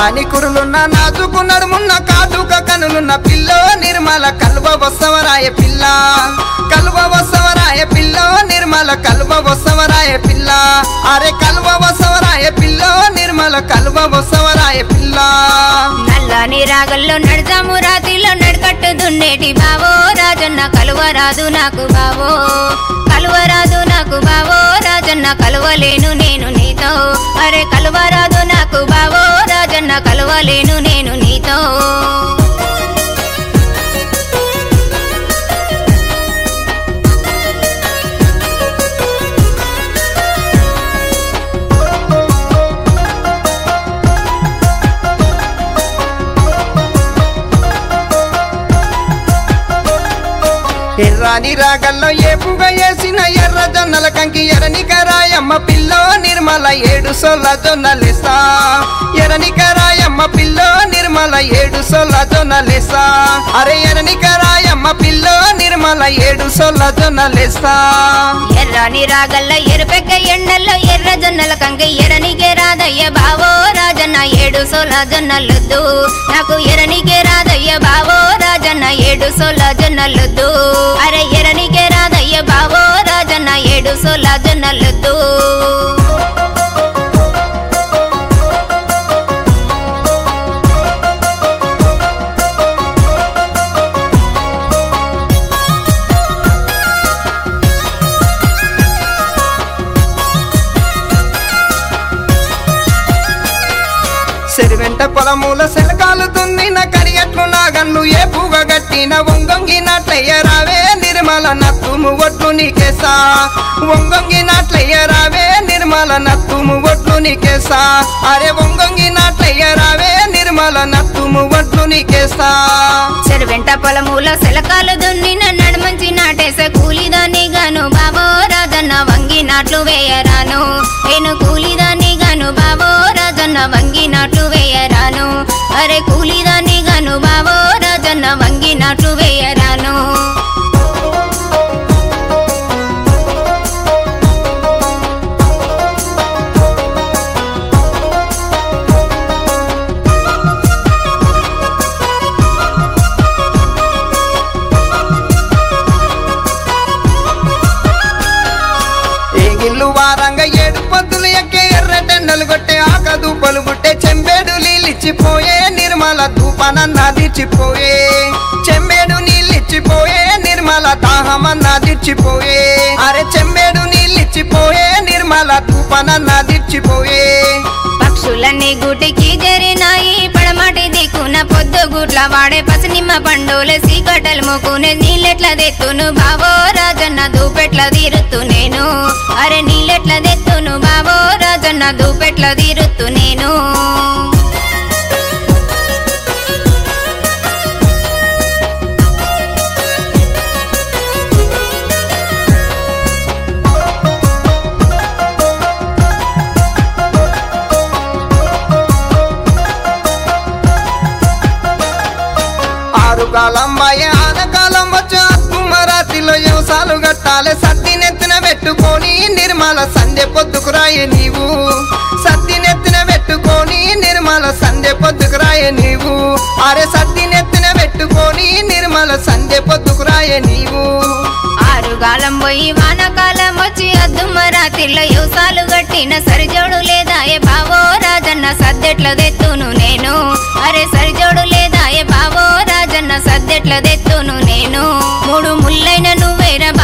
నల్లాని కురులున్న నాజుకు నడుమున్న కాటుక కనులున్న పిల్ల నిర్మల కల్వ వసవరాయ పిల్ల కల్వ వసవరాయ పిల్ల నిర్మల కల్వ వసవరాయ పిల్ల అరే కల్వ వసవరాయ పిల్ల నిర్మల కల్వ వసవరాయ పిల్ల నల్లని రాగల్లో నడదాము రాతిలో నడకట్టు దున్నేటి బావో రాజన్న కలువరాదు నాకు బావో కలువరాదు నాకు బావో రాజన్న కలువలేను నేను నీతో అరే కలువరాదు నాకు బావో రాజన్న కలువలేను నేను నీతో ఎర్రాని రాగల్లో ఏపుగా వేసిన ఎర్ర జొన్నల కంకి ఎరనిక రాయమ్మ పిల్ల నిర్మల ఏడు సొల్ల జొన్నలేసా ఎరనిక రాయమ్మ పిల్ల నిర్మల ఏడు సొల్ల జొన్నలేసా అరే ఎరనిక రాయమ్మ పిల్ల నిర్మల ఏడు సొల్ల జొన్నలేసా ఎర్రని రాగల్ల ఎరుపెక్క ఎండల్లో ఎర్ర జొన్నల కంక ఎరనికే రాదయ్య బావో రాజన్న ఏడు సోల జొన్నలొద్దు నాకు ఎరనికే రాదయ్య బావో రాజన్న ఏడు సోల జొన్నలొద్దు అరే ఎరనికే రాదయ్య బావో రాజన్న ఏడు సోల జొన్నలొద్దు సెరివెంట పొలముల సెలకాలు దున్నిన కరియట్లు నాగన్లు ఏపుగా గట్టిన వంగొంగినట్లయ్య రావే నిర్మల నత్తుము ఒట్లు నీకేసా వంగొంగినట్లయ్య రావే నిర్మల నత్తుము ఒట్లు నీకేసా అరే వంగొంగినట్లయ్య రావే నిర్మల నత్తుము ఒట్లు నీకేసా చెరువెంట పొలముల సెలకాలు దున్నిన నడుమంచి నాటేసే కూలిదాన్ని గాను బావో రాజన్న వంగి నాట్లు వేయరాను నేను కూలిదాన్ని గాను బావో రాజన్న వంగి నాట్లు వేయరాను అరే కూలిదాన్ని గాను బావో రాజన్న వంగి నాట్లు వేయరాను ఏగిల్లు వారంగా ఏడు పొద్దులు ఎక్కే ఎర్రటెండలు కొట్టే ఆకదు పలుగుట్టే చెంబేడు నీళ్ళిచ్చిపోయే నిర్మల ధూపనన్నదిచ్చిపోయే చెంబేడు నీళ్ళిచ్చిపోయే నిర్మల దాహమన్నదిచ్చిపోయే అరే చెంబేడు నీళ్ళిచ్చిపోయే నిర్మల ధూపనన్నదిచ్చిపోయే పక్షులన్నీ గుటికి జరినాయి పడమటి దిక్కున పొద్దు గుట్ల వాడే పసినిమ్మ పండుల సీకటలు మొక్కునే నీళ్ళెట్ల దెత్తును బావో రాజన్న దూపెట్ల తీరుతూ నేను అరే నీళ్ళెట్ల దెత్తును బావో రాజన్న దూపెట్ల తీరుతూ నేను ఆరు కాలం బాయే ఆనకాలం వచ్చే అత్తుమరాతిలో వ్యవసాలు కట్టాలి సత్తి నెత్తిన పెట్టుకొని నిర్మల సంధ్య పొద్దుకు రాయే నీవు సత్తి నెత్తిన పెట్టుకొని నిర్మల సంధ్య పొద్దుకు రాయే నీవు అరే సత్తి నెత్తిన పెట్టుకొని నిర్మల సంధ్య పొద్దుకు రాయే నీవు ఆరుగాలం పోయి వానకాలం వచ్చి అద్దుమ రాత్రిలో యువసాలు గట్టిన సరిజోడు లేదా ఏ బావో రాజన్న సద్దెట్ల దెత్తును నేను అరే సరిజోడు లేదా ఏ బావో రాజన్న సద్దెట్ల దెత్తును నేను మూడు ముల్లైన నువ్వేర